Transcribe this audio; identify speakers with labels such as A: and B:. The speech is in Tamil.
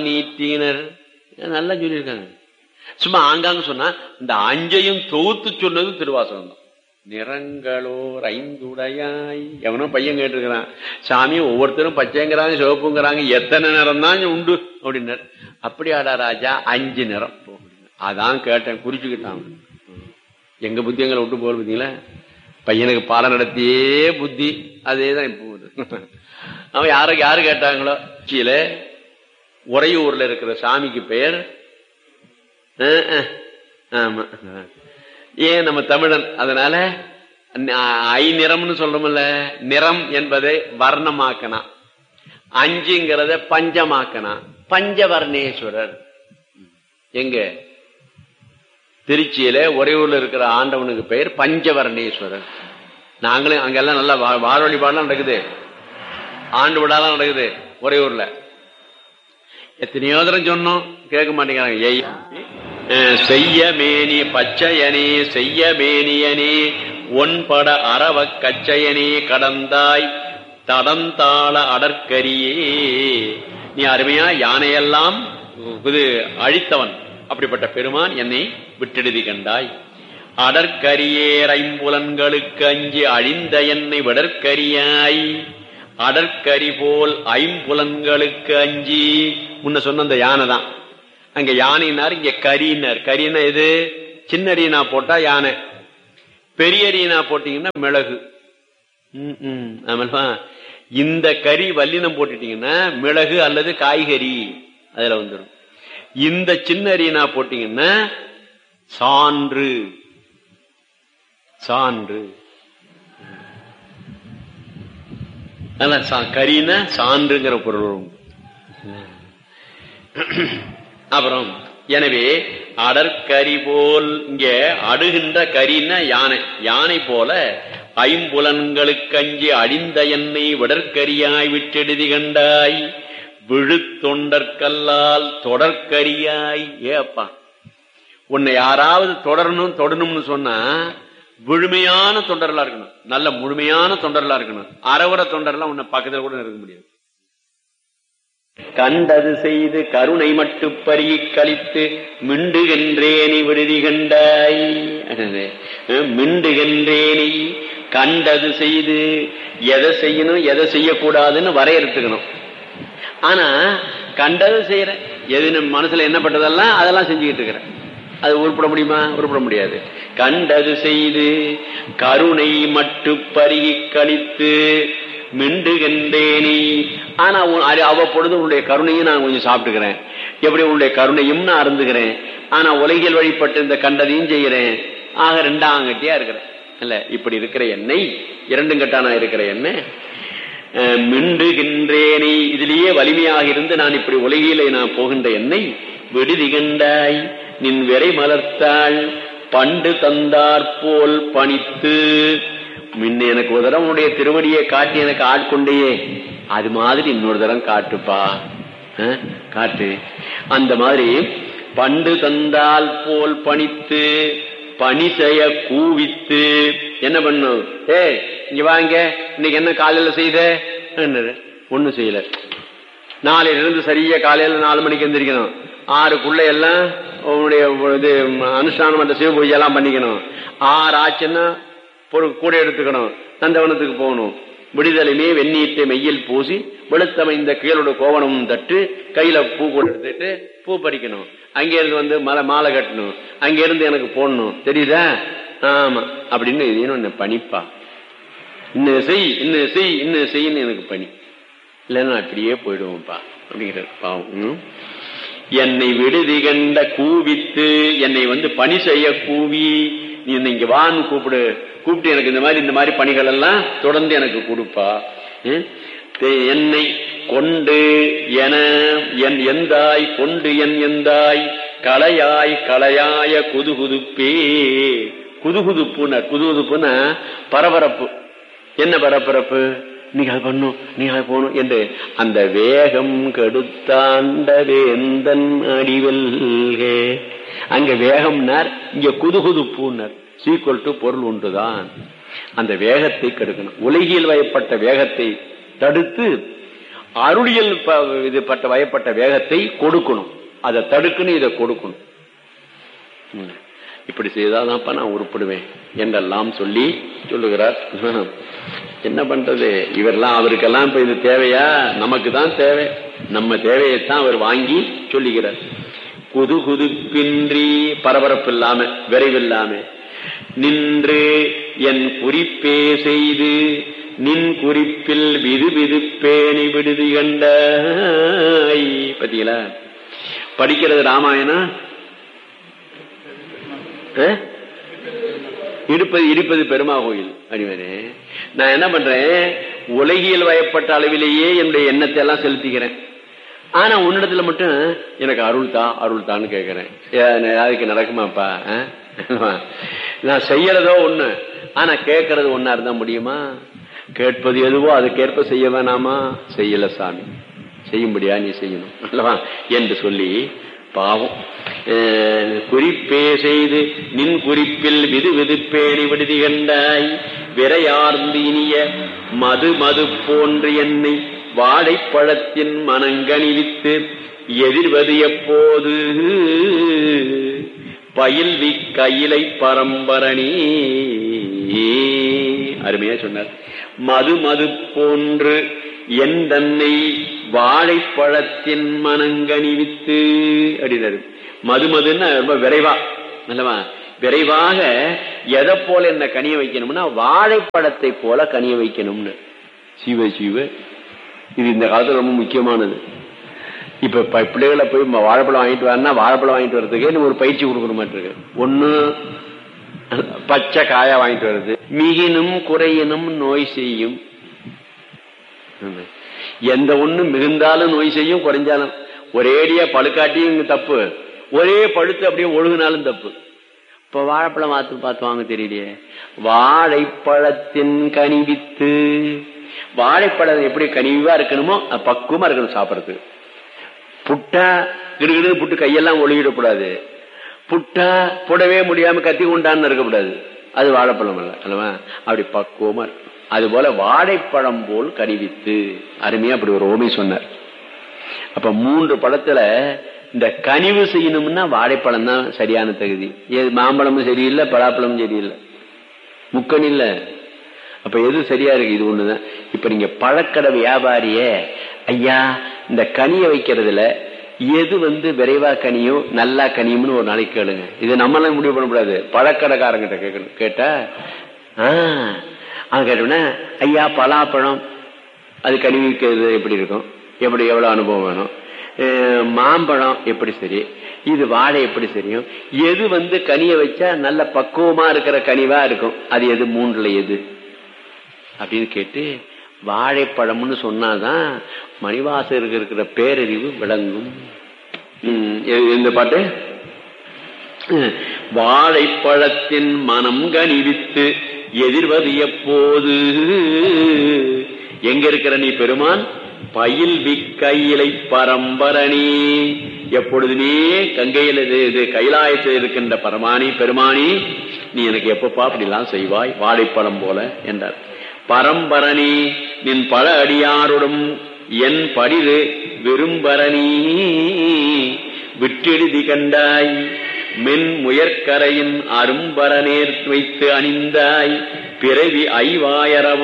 A: நீட்டினர் நல்லா சொல்லியிருக்காங்க சும்மா ஆங்காங்க சொன்னா இந்த அஞ்சையும் தொகுத்து சொன்னது திருவாசகம் தான் நிறங்களோர் ஐந்துடையாய் எவனோ பையன் கேட்டிருக்கிறான் சாமி ஒவ்வொருத்தரும் பச்சைங்கிறாங்க சிவப்புங்கிறாங்க எத்தனை நிறம் தான் உண்டு அப்படின்னார் அப்படியாடா ராஜா அஞ்சு நிறம் அதான் கேட்டேன் குறிச்சுக்கிட்டான் எங்க புத்தி எங்களை விட்டு போகிற பார்த்தீங்களா பையனுக்கு பாடம் நடத்தியே புத்தி அதே தான் இப்போ அவன் யாருக்கு யாரு கேட்டாங்களோ கீழே உறையூர்ல இருக்கிற சாமிக்கு பெயர் ஆமா ஏன் நம்ம தமிழன் அதனால ஐ நிறம்னு சொல்றோம்ல நிறம் என்பதை வர்ணமாக்கனா அஞ்சுங்கிறத பஞ்சமாக்கனா பஞ்சவர்ணேஸ்வரர் எங்க திருச்சியில ஒரே ஊர்ல இருக்கிற ஆண்டவனுக்கு பெயர் பஞ்சவர்ணேஸ்வரர் நாங்களும் அங்கெல்லாம் நல்லா வார வழிபாடுலாம் நடக்குது ஆண்டு விழாலாம் நடக்குது ஒரே ஊர்ல எத்தனையோ தரம் சொன்னோம் கேட்க மாட்டேங்கிறாங்க செய்ய மேனி பச்சையனே செய்ய மேனியனே ஒன்பட அறவ கச்சையனே கடந்தாய் தடந்தாள அடற்கரியே நீ அருமையா யானையெல்லாம் இது அழித்தவன் அப்படிப்பட்ட பெருமான் என்னை விட்டெழுதி கண்டாய் அடற்கரியேர் ஐம்புலன்களுக்கு அஞ்சு அழிந்த என்னை விடற்கரியாய் அடற்கரி போல் ஐம்புலன்களுக்கு அஞ்சி முன்ன சொன்ன அந்த யானை தான் அங்க யானைனார் இங்க கரினார் கரினா எது சின்ன ரீனா போட்டா யானை பெரிய ரீனா போட்டீங்கன்னா மிளகு ஆமாப்பா இந்த கறி வல்லினம் போட்டுட்டீங்கன்னா மிளகு அல்லது காய்கறி அதுல வந்துடும் இந்த சின்ன ரீனா போட்டீங்கன்னா சான்று சான்று கரின சான்றுங்கிற பொருள் அப்புறம் எனவே அடற்கரி போல் இங்க அடுகின்ற கரின யானை யானை போல ஐம்புலன்களுக்கஞ்சி அழிந்த என்னை விடற்கரியாய் விட்டெடுதி கண்டாய் விழுத்தொண்டற்கல்லால் தொடர்கரியாய் ஏ அப்பா உன்னை யாராவது தொடரணும் தொடணும்னு சொன்னா விழுமையான தொண்டர்களா இருக்கணும் நல்ல முழுமையான தொண்டர்களா இருக்கணும் அறவர தொண்டர்லாம் உன்னை பக்கத்துல கூட இருக்க முடியாது கண்டது செய்து கருணை மட்டு பருகி கழித்து மிண்டுகின்றேனி விடுதி கண்டாய் மிண்டுகின்றேனி கண்டது செய்து எதை செய்யணும் எதை செய்யக்கூடாதுன்னு வரையறுத்துக்கணும் ஆனா கண்டது செய்யறேன் எது நம்ம மனசுல என்னப்பட்டதெல்லாம் அதெல்லாம் செஞ்சுக்கிட்டு இருக்கிறேன் அது உருப்பட முடியுமா உருப்பட முடியாது கண்டது செய்து கருணை மட்டு பருகி கழித்து மிண்டுகின்றேனி ஆனா அவ்வப்பொழுது உன்னுடைய கருணையும் நான் கொஞ்சம் சாப்பிட்டுக்கிறேன் எப்படி உன்னுடைய கருணையும் நான் அருந்துகிறேன் ஆனா உலகில் வழிபட்டு இந்த கண்டதையும் செய்கிறேன் ஆக ரெண்டாம் கட்டியா இருக்கிறேன் இல்ல இப்படி இருக்கிற எண்ணெய் இரண்டும் கட்டானா இருக்கிற எண்ணெய் மிண்டுகின்றேனே இதிலேயே வலிமையாக இருந்து நான் இப்படி உலகிலே நான் போகின்ற எண்ணெய் விடுதி கண்டாய் நின் விரை மலர்த்தாள் பண்டு தந்தார் போல் பணித்து முன்ன எனக்கு ஒரு தரம் உன்னுடைய திருவடியை காட்டி எனக்கு ஆட்கொண்டையே அது மாதிரி இன்னொரு தரம் காட்டுப்பா காட்டு அந்த மாதிரி பண்டு தந்தால் போல் பணித்து பணி செய்ய கூவித்து என்ன பண்ணும் ஏ இங்க வாங்க இன்னைக்கு என்ன காலையில செய்த ஒண்ணு செய்யல நாளையில இருந்து சரியா காலையில நாலு மணிக்கு எந்திரிக்கணும் ஆறுக்குள்ள எல்லாம் உன்னுடைய இது அனுஷ்டானம் அந்த சிவ பூஜை எல்லாம் பண்ணிக்கணும் ஆறு ஆச்சுன்னா கூட எடுத்துக்கணும் நந்தவனத்துக்கு போகணும் விடுதலைமே வெந்நீட்டை மெய்யில் பூசி வெளுத்தமைந்த கீழோட கோவணமும் தட்டு கையில பூ கொண்டு எடுத்துட்டு பூ பறிக்கணும் அங்கே இருந்து வந்து மலை மாலை கட்டணும் அங்க இருந்து எனக்கு போடணும் தெரியுதா ஆமா அப்படின்னு இன்னும் பணிப்பா இன்னும் செய் இன்னும் செய் இன்னும் செய்யன்னு எனக்கு பணி இல்லைன்னா அப்படியே போயிடுவோம்ப்பா அப்படிங்கிறது பாவம் என்னை விடுதி கண்ட கூவித்து என்னை வந்து பணி செய்ய கூவி நீ இங்க வான்னு கூப்பிடு கூப்பிட்டு எனக்கு இந்த மாதிரி இந்த மாதிரி பணிகள் எல்லாம் தொடர்ந்து எனக்கு கொடுப்பா என்னை கொண்டு என என் எந்தாய் கொண்டு என் எந்தாய் கலையாய் கலையாய குதுகுதுப்பே குதுகுதுப்புனர் குதுகுதுப்புன்னா பரபரப்பு என்ன பரபரப்பு நீங்க அது பண்ணும் நீங்க அது போகணும் என்று அந்த வேகம் கெடுத்தாண்ட வேந்தன் அடிவல்கே அங்க வேகம்னார் இங்க குதுகுதுப்புனர் சீக்குவல் டு பொருள் ஒன்றுதான் அந்த வேகத்தை கெடுக்கணும் உலகில் வயப்பட்ட வேகத்தை தடுத்து அருளியல் ப- இது பட்ட வயப்பட்ட வேகத்தை கொடுக்கணும் அதை தடுக்கணும் இதை கொடுக்கணும் ம். இப்படி செய்தாதான்ப்பா நான் உருப்படுவேன் என்றெல்லாம் சொல்லி சொல்லுகிறார் என்ன பண்றது இவரெல்லாம் அவருக்கெல்லாம் இப்ப இது தேவையா நமக்கு தான் தேவை நம்ம தேவையைத்தான் அவர் வாங்கி சொல்லுகிறார் குது குதுப்பின்றி பரபரப்பு இல்லாம விரைவில்லாம நின்று என் குறிப்பே செய்து நின் குறிப்பில் விது விதுப்பேணி விடுதி கண்டாய் பாத்தீங்களா படிக்கிறது ராமாயணம் அஹ்? இருப்பது இருப்பது பெருமா கோயில் அடிவனே நான் என்ன பண்றேன் உலகியல் வயப்பட்ட அளவிலேயே என்னுடைய எண்ணத்தை எல்லாம் செலுத்திக்கிறேன் ஆனா உன்னிடத்துல மட்டும் எனக்கு அருள் தான் அருள் தான்னு கேட்கிறேன் ஏ, அதுக்கு நடக்குமாப்பா அஹ்? நான் செய்யறதோ ஒண்ணு ஆனா கேட்கறது ஒன்னா இருந்தா முடியுமா கேட்பது எதுவோ அதுக்கேற்ப செய்ய வேணாமா செய்யல சாமி செய்யும்படியா நீ செய்யணும் அல்லவா என்று சொல்லி பாவம் அஹ், குறிப்பே செய்து நின் குறிப்பில் விது விதுப்பேணி விடுதி கண்டாய் விரையார்ந்து இனிய மது மது போன்று என்னை வாழைப்பழத்தின் மனங்கணிவித்து எதிர்வது எப்போது பயில்வி கையிலை பரம்பரணி அருமையா சொன்னார் மது மது போன்று என் தன்னை வாழைப்பழத்தின் மனங்கணிவித்து அப்படின்னாரு மது மதுன்னா ரொம்ப விரைவா அல்லவா விரைவாக எதை போல என்ன கனிய வைக்கணும்னா வாழைப்பழத்தை போல கனிய வைக்கணும்னு சிவ சிவ இது இந்த காலத்துல ரொம்ப முக்கியமானது இப்ப ப- பிள்ளைகளை போய் ம- வாழைப்பழம் வாங்கிட்டு வரனா வாழைப்பழம் வாங்கிட்டு வர்றதுக்கு நம்ம ஒரு பயிற்சி கொடுக்குற மாதிரி இருக்கு ஒண்ணு பச்சை காயா வாங்கிட்டு வருது மிகினும் குறையினும் நோய் செய்யும் எந்த ஒண்ணு மிகுந்தாலும் நோய் செய்யும் குறைஞ்சாலும் ஒரேடியா பழுக்காட்டியும் தப்பு ஒரே பழுத்து அப்படியே ஒழுகுனாலும் தப்பு இப்ப வாழைப்பழம் பார்த்து பார்த்து வாங்க தெரியலையே வாழைப்பழத்தின் கனிவித்து வாழைப்பழம் எப்படி கனிவா இருக்கணுமோ அது பக்குவமா இருக்கணும் சாப்பிடறதுக்கு புட்டா கிடுகிடு புட்டு கையெல்லாம் ஒழுகிடக்கூடாது புட்டா புடவே முடியாம கத்தி கொண்டான்னு இருக்கக்கூடாது அது வாழைப்பழம் அல்ல அல்லவா அப்படி பக்குவமா இருக்கும் அது போல வாழைப்பழம் போல் கனிவித்து அருமையா அப்படி ஒரு ஓமை சொன்னார் அப்ப மூன்று பழத்துல இந்த கனிவு செய்யணும்னா வாழைப்பழம் தான் சரியான தகுதி ஏது மாம்பழமும் சரியில்லை பலாப்பழமும் சரியில்லை முக்கன் இல்ல அப்ப எது சரியா இருக்கு இது ஒண்ணுதான் இப்ப நீங்க பழக்கடை வியாபாரிய ஐயா இந்த கனியை வைக்கிறதுல எது வந்து விரைவா கனியும் நல்லா கனியும்னு ஒரு நாளைக்கு கேளுங்க இது நம்மளாம் முடிவு பண்ணக்கூடாது பழக்கடைக்காரங்கிட்ட கேட்கணும் கேட்டா ஆஹ் அவன் கேட்டோம்னா ஐயா பலாப்பழம் அது கனிவிக்கிறது எப்படி இருக்கும் எப்படி எவ்வளவு அனுபவம் வேணும் அஹ் மாம்பழம் எப்படி சரி இது வாழை எப்படி சரியும் எது வந்து கனிய வச்சா நல்ல பக்குவமா இருக்கிற கனிவா இருக்கும் அது எது மூன்றுல எது அப்படின்னு கேட்டு வாழைப்பழம்னு சொன்னாதான் மணிவாசருக்கு இருக்கிற பேரறிவு விளங்கும் ம், எ- எந்த பாட்டு வாழைப்பழத்தின் மனம் கனிவித்து எதிர்வது எப்போது எங்க இருக்கிற நீ பெருமான் பயில் விக்கையிலை பரம்பரணி எப்பொழுதுமே கங்கையில் இது இது கைலாயத்தில் இருக்கின்ற பரமானி பெருமானி நீ எனக்கு எப்பப்பா அப்படிலாம் செய்வாய் வாழைப்பழம் போல என்றார் பரம்பரணி நின் பல அடியாருடன் என் படிது விரும்பரணி விட்டெழுதி கண்டாய் மென் முயற்கரையின் அரும்பரநேர் வைத்து அணிந்தாய் பிறவி ஐவாயரவம்